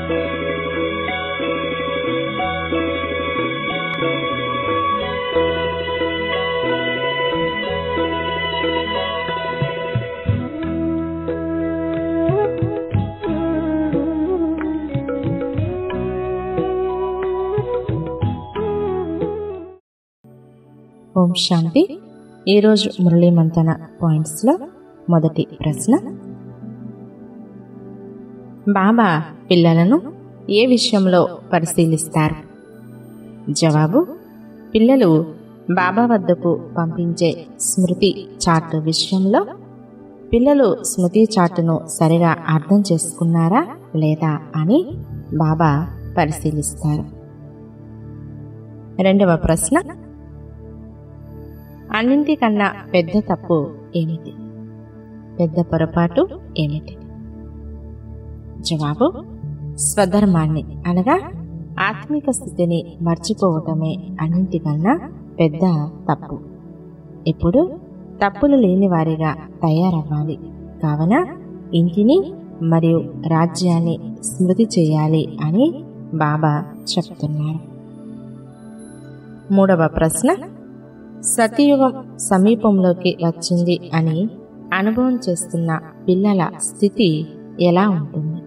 ఓం శాంతి ఈరోజు మురళీ మంతన పాయింట్స్లో మొదటి ప్రశ్న బాబా పిల్లలను ఏ విషయంలో పరిశీలిస్తారు జవాబు పిల్లలు బాబా వద్దకు పంపించే స్మృతి చార్ట్ విషయంలో పిల్లలు స్మృతి చార్టును సరిగా అర్థం చేసుకున్నారా లేదా అని బాబా పరిశీలిస్తారు రెండవ ప్రశ్న అన్నింటికన్నా పెద్ద తప్పు ఏమిటి పెద్ద పొరపాటు ఏమిటి జవాబు స్వధర్మాన్ని అనగా ఆత్మిక స్థితిని మర్చిపోవటమే అన్నింటికన్నా పెద్ద తప్పు ఇప్పుడు తప్పులు లేని వారిగా తయారవ్వాలి కావున ఇంటిని మరియు రాజ్యాన్ని స్మృతి చేయాలి అని బాబా చెప్తున్నారు మూడవ ప్రశ్న సతయుగం సమీపంలోకి వచ్చింది అని అనుభవం చేస్తున్న పిల్లల స్థితి ఎలా ఉంటుంది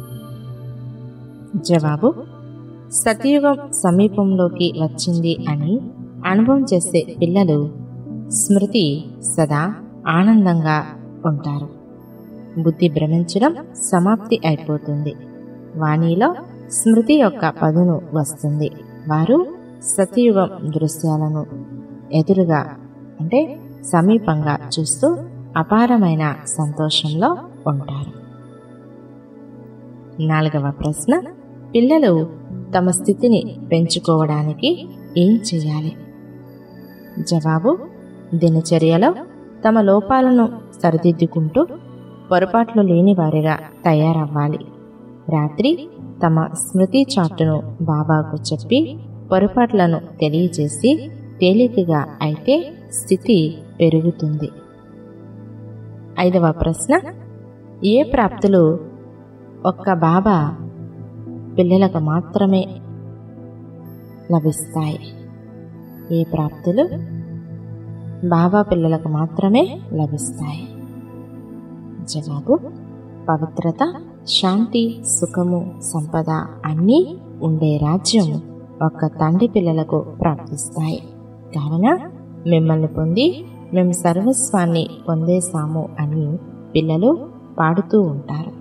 జవాబు సతయుగం సమీపంలోకి వచ్చింది అని అనుభవం చేసే పిల్లలు స్మృతి సదా ఆనందంగా ఉంటారు బుద్ధి భ్రమించడం సమాప్తి అయిపోతుంది వాణిలో స్మృతి యొక్క పదును వస్తుంది వారు సతయుగం దృశ్యాలను ఎదురుగా అంటే సమీపంగా చూస్తూ అపారమైన సంతోషంలో ఉంటారు నాలుగవ ప్రశ్న పిల్లలు తమ స్థితిని పెంచుకోవడానికి ఏం చేయాలి జవాబు దినచర్యలో తమ లోపాలను సరిదిద్దుకుంటూ పొరపాట్లు లేని వారిగా తయారవ్వాలి రాత్రి తమ స్మృతి చార్టును బాబాకు చెప్పి పొరపాట్లను తెలియజేసి తేలికగా అయితే స్థితి పెరుగుతుంది ఐదవ ప్రశ్న ఏ ప్రాప్తులు ఒక్క బాబా పిల్లలకు మాత్రమే లభిస్తాయి ఏ ప్రాప్తులు బాబా పిల్లలకు మాత్రమే లభిస్తాయి జవాబు పవిత్రత శాంతి సుఖము సంపద అన్నీ ఉండే రాజ్యం ఒక్క తండ్రి పిల్లలకు ప్రాప్తిస్తాయి కావున మిమ్మల్ని పొంది మేము సర్వస్వాన్ని పొందేశాము అని పిల్లలు పాడుతూ ఉంటారు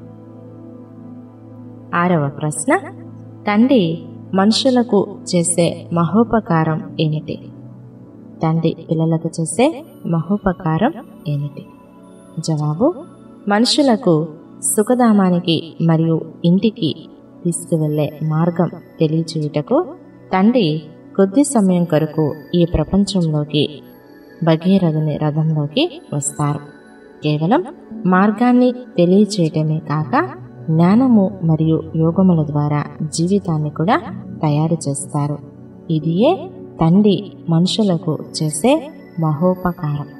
ఆరవ ప్రశ్న తండ్రి మనుషులకు చేసే మహోపకారం ఏమిటి తండ్రి పిల్లలకు చేసే మహోపకారం ఏమిటి జవాబు మనుషులకు సుఖధామానికి మరియు ఇంటికి తీసుకువెళ్లే మార్గం తెలియచేయుటకు తండ్రి కొద్ది సమయం కొరకు ఈ ప్రపంచంలోకి భగీరథుని రథంలోకి వస్తారు కేవలం మార్గాన్ని తెలియచేయటమే కాక జ్ఞానము మరియు యోగముల ద్వారా జీవితాన్ని కూడా తయారు చేస్తారు ఇదియే తండ్రి మనుషులకు చేసే మహోపకారం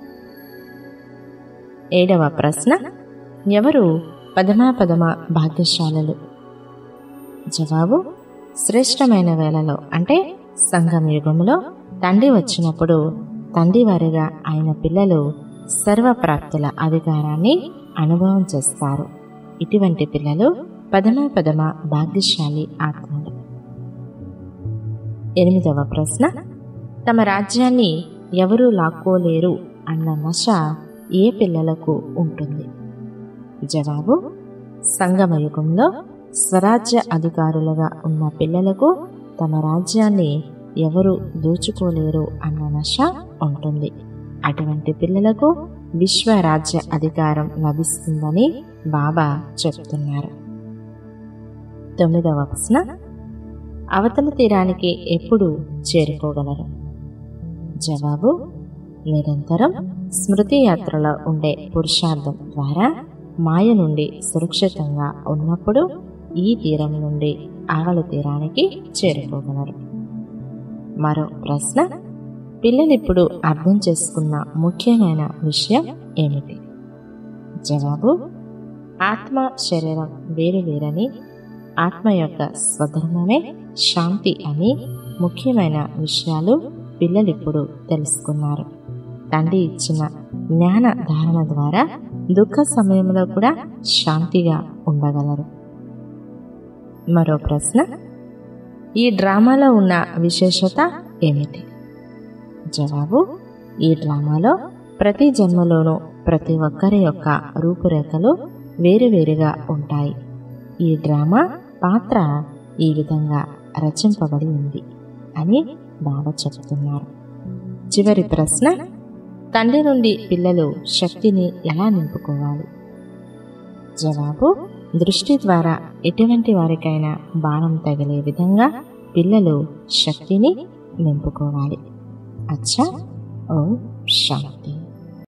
ఏడవ ప్రశ్న ఎవరు పదమాపదమ భాగ్యశాలలు జవాబు శ్రేష్టమైన వేళలో అంటే సంఘం యుగంలో తండ్రి వచ్చినప్పుడు తండ్రి వారిగా ఆయన పిల్లలు సర్వప్రాప్తుల అధికారాన్ని అనుభవం చేస్తారు ఇటువంటి పిల్లలు పదమ పదమ భాగ్యశాలి ఆత్మలు ఎనిమిదవ ప్రశ్న తమ రాజ్యాన్ని ఎవరూ లాక్కోలేరు అన్న నశ ఏ పిల్లలకు ఉంటుంది జవాబు సంగమ యుగంలో స్వరాజ్య అధికారులుగా ఉన్న పిల్లలకు తమ రాజ్యాన్ని ఎవరు దోచుకోలేరు అన్న నశ ఉంటుంది అటువంటి పిల్లలకు విశ్వరాజ్య అధికారం లభిస్తుందని బాబా చెప్తున్నారు తొమ్మిదవ ప్రశ్న అవతల తీరానికి ఎప్పుడు చేరుకోగలరు జవాబు నిరంతరం స్మృతి యాత్రలో ఉండే పురుషార్థం ద్వారా మాయ నుండి సురక్షితంగా ఉన్నప్పుడు ఈ తీరం నుండి ఆవల తీరానికి చేరుకోగలరు మరో ప్రశ్న పిల్లలిప్పుడు అర్థం చేసుకున్న ముఖ్యమైన విషయం ఏమిటి జవాబు ఆత్మ శరీరం వేరు వేరని ఆత్మ యొక్క స్వధర్మమే శాంతి అని ముఖ్యమైన విషయాలు పిల్లలిప్పుడు తెలుసుకున్నారు తండ్రి ఇచ్చిన జ్ఞాన ధారణ ద్వారా దుఃఖ సమయంలో కూడా శాంతిగా ఉండగలరు మరో ప్రశ్న ఈ డ్రామాలో ఉన్న విశేషత ఏమిటి జవాబు ఈ డ్రామాలో ప్రతి జన్మలోనూ ప్రతి ఒక్కరి యొక్క రూపురేఖలు వేరువేరుగా ఉంటాయి ఈ డ్రామా పాత్ర ఈ విధంగా రచింపబడి ఉంది అని బాబా చెబుతున్నారు చివరి ప్రశ్న తండ్రి నుండి పిల్లలు శక్తిని ఎలా నింపుకోవాలి జవాబు దృష్టి ద్వారా ఎటువంటి వారికైనా బాణం తగిలే విధంగా పిల్లలు శక్తిని నింపుకోవాలి అచ్చా ఓం శాంతి